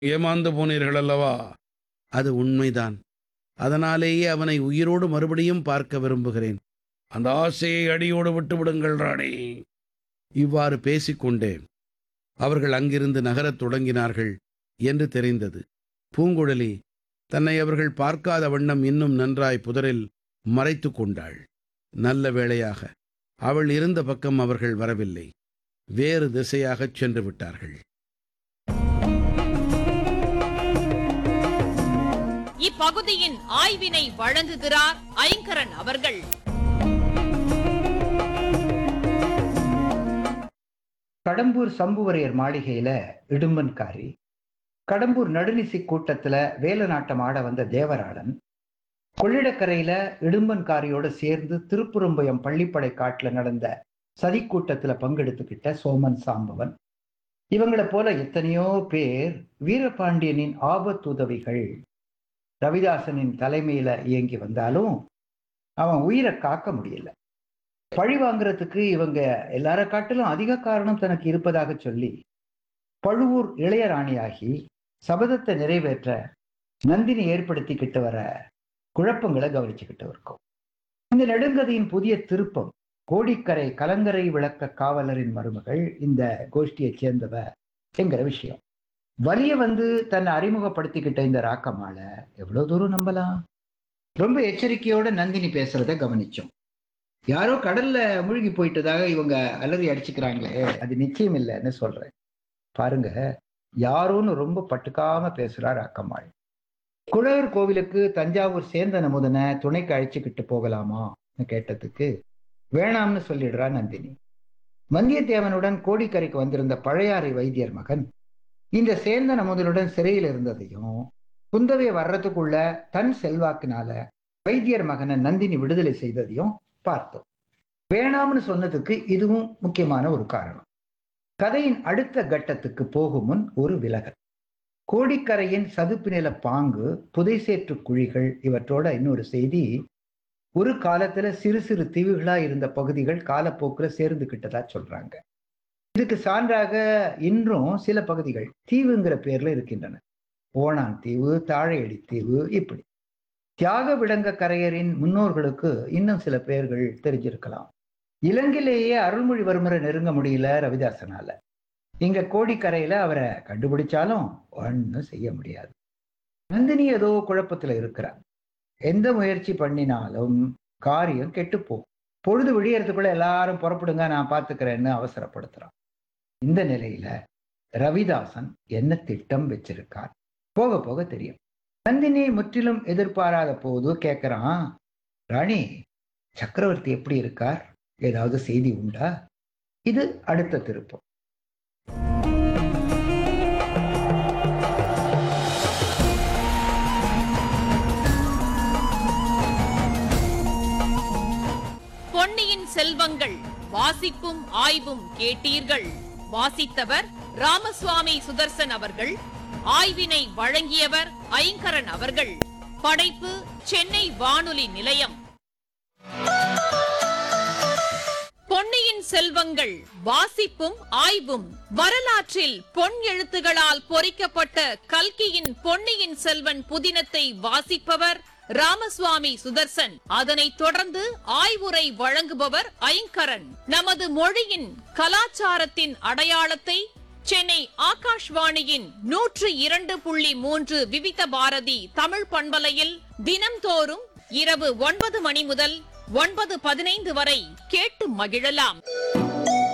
ஏமாந்து போனீர்கள் அல்லவா அது உண்மைதான் அதனாலேயே அவனை உயிரோடு மறுபடியும் பார்க்க விரும்புகிறேன் அந்த ஆசையை அடியோடு விட்டு விடுங்கள் ராணி இவ்வாறு பேசிக்கொண்டே அவர்கள் அங்கிருந்து நகரத் தொடங்கினார்கள் என்று தெரிந்தது பூங்குழலி தன்னை அவர்கள் பார்க்காத வண்ணம் இன்னும் நன்றாய் புதரில் மறைத்து கொண்டாள் நல்ல வேளையாக அவள் இருந்த பக்கம் அவர்கள் வரவில்லை வேறு திசையாகச் சென்று விட்டார்கள் இப்பகுதியின் ஆய்வினை வழங்குகிறார் ஐங்கரன் அவர்கள் கடம்பூர் சம்புவரையர் மாளிகையில இடும்பன்காரி கடம்பூர் நடுநிசி கூட்டத்துல வேலநாட்டம் ஆட வந்த தேவராளன் கொள்ளிடக்கரையில இடும்பன்காரியோட சேர்ந்து திருப்புறம்பயம் பள்ளிப்படை காட்டுல நடந்த சதிக்கூட்டத்துல பங்கெடுத்துக்கிட்ட சோமன் சாம்பவன் இவங்கள போல எத்தனையோ பேர் வீரபாண்டியனின் ஆபத்துதவிகள் ரவிதாசனின் தலைமையில இயங்கி வந்தாலும் அவன் உயிரை காக்க முடியல பழி வாங்குறதுக்கு இவங்க எல்லார காட்டிலும் அதிக காரணம் தனக்கு இருப்பதாக சொல்லி பழுவூர் இளையராணியாகி சபதத்தை நிறைவேற்ற நந்தினி ஏற்படுத்திக்கிட்டு வர குழப்பங்களை கவனிச்சுக்கிட்டு இருக்கோம் இந்த நெடுங்கதையின் புதிய திருப்பம் கோடிக்கரை கலங்கரை விளக்க காவலரின் மருமகள் இந்த கோஷ்டியைச் சேர்ந்தவ என்கிற விஷயம் வலிய வந்து தன்னை அறிமுகப்படுத்திக்கிட்ட இந்த ராக்கமால எவ்வளவு தூரம் நம்பலாம் ரொம்ப எச்சரிக்கையோட நந்தினி பேசுறத கவனிச்சோம் யாரோ கடல்ல மூழ்கி போயிட்டதாக இவங்க அலறி அடிச்சுக்கிறாங்களே அது நிச்சயம் இல்லைன்னு சொல்றேன் பாருங்க யாரோன்னு ரொம்ப பட்டுக்காம பேசுறார் அக்கம்மாள் குழவர் கோவிலுக்கு தஞ்சாவூர் சேந்தன் அமுதனை துணைக்கு அழைச்சிக்கிட்டு போகலாமான்னு கேட்டதுக்கு வேணாம்னு சொல்லிடுறா நந்தினி வந்தியத்தேவனுடன் கோடிக்கரைக்கு வந்திருந்த பழையாறை வைத்தியர் மகன் இந்த சேந்தன் அமுதனுடன் சிறையில் இருந்ததையும் குந்தவையை வர்றதுக்குள்ள தன் செல்வாக்கினால வைத்தியர் மகனை நந்தினி விடுதலை செய்ததையும் பார்த்தோம் வேணாம்னு சொன்னதுக்கு இதுவும் முக்கியமான ஒரு காரணம் கதையின் அடுத்த கட்டத்துக்கு போகும் முன் ஒரு விலகல் கோடிக்கரையின் சதுப்பு நில பாங்கு புதைசேற்று குழிகள் இவற்றோட இன்னொரு செய்தி ஒரு காலத்துல சிறு சிறு தீவுகளா இருந்த பகுதிகள் காலப்போக்குல சேர்ந்துகிட்டதா சொல்றாங்க இதுக்கு சான்றாக இன்றும் சில பகுதிகள் தீவுங்கிற பேர்ல இருக்கின்றன ஓணான் தீவு தாழையடி தீவு இப்படி தியாக விடங்க கரையரின் முன்னோர்களுக்கு இன்னும் சில பெயர்கள் தெரிஞ்சிருக்கலாம் இலங்கையிலேயே அருள்மொழிவர்மரை நெருங்க முடியல ரவிதாசனால இங்க கோடிக்கரையில அவரை கண்டுபிடிச்சாலும் ஒன்றும் செய்ய முடியாது நந்தினி ஏதோ குழப்பத்துல இருக்கிறார் எந்த முயற்சி பண்ணினாலும் காரியம் கெட்டுப்போம் பொழுது விடியறதுக்குள்ள எல்லாரும் புறப்படுங்க நான் பாத்துக்கிறேன்னு அவசரப்படுத்துறான் இந்த நிலையில ரவிதாசன் என்ன திட்டம் வச்சிருக்கார் போக போக தெரியும் நந்தினி முற்றிலும் எதிர்பாராத போது கேட்கிறான் ராணி சக்கரவர்த்தி எப்படி இருக்கார் ஏதாவது செய்தி உண்டா இது அடுத்த திருப்பம் பொன்னியின் செல்வங்கள் வாசிப்பும் ஆய்வும் கேட்டீர்கள் வாசித்தவர் ராமசுவாமி சுதர்சன் அவர்கள் ஆய்வினை வழங்கியவர் ஐங்கரன் அவர்கள் படைப்பு சென்னை வானொலி நிலையம் பொன்னியின் செல்வங்கள் வாசிப்பும் ஆய்வும் வரலாற்றில் பொன் எழுத்துகளால் பொறிக்கப்பட்ட கல்கியின் பொன்னியின் செல்வன் புதினத்தை வாசிப்பவர் ராமசுவாமி சுதர்சன் அதனைத் தொடர்ந்து ஆய்வுரை வழங்குபவர் ஐங்கரன் நமது மொழியின் கலாச்சாரத்தின் அடையாளத்தை சென்னை ஆகாஷ்வாணியின் நூற்று இரண்டு புள்ளி மூன்று விவித பாரதி தமிழ் பண்பலையில் தினம்தோறும் இரவு ஒன்பது மணி முதல் ஒன்பது பதினைந்து வரை கேட்டு மகிழலாம்